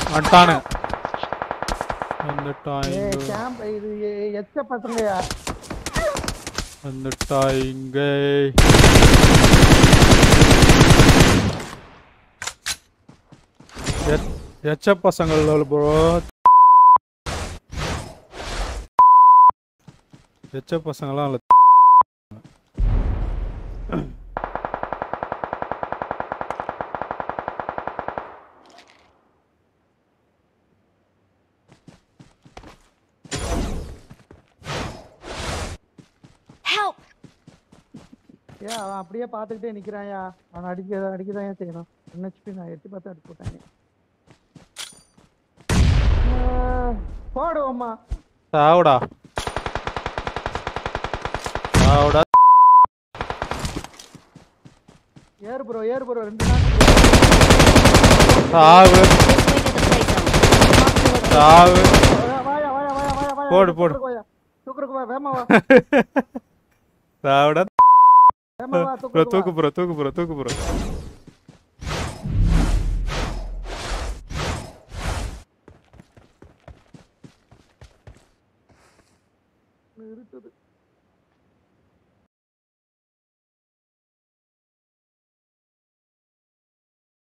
வந்துட்டானு ஏ வந்துட்டாங்க கேம்ப் இது எ- எச்ச பசங்கயா வந்துட்டாங்க எ- எச்ச பசங்கள் ப்ரோ எச்ச பசங்களாம் இல்ல Help! ஏ அவன் அப்படியே பார்த்துக்கிட்டே நிக்கிறான்யா அவன் அடிக்க அடிக்கதான் ஏன் செய்யணும் என்ஹெச்பி நான் எட்டி பார்த்து அடிச்சு போட்டாங்க போடுவோம்மா சாவுடா சாவுடா ஏறு ப்ரோ ஏறு ப்ரோ ரெண்டு நாள் சாவு சாவு வாயா வாயா வாயா வாயா வாயா வாயா போடு, போடு. தூக்குறக்கு வா வேமா வா சாவுடா வேமா வா ப்ரோ தூக்குறக்கு தூக்கு வா ப்ரோ தூக்கு ப்ரோ தூக்கு ப்ரோ நிறுத்துது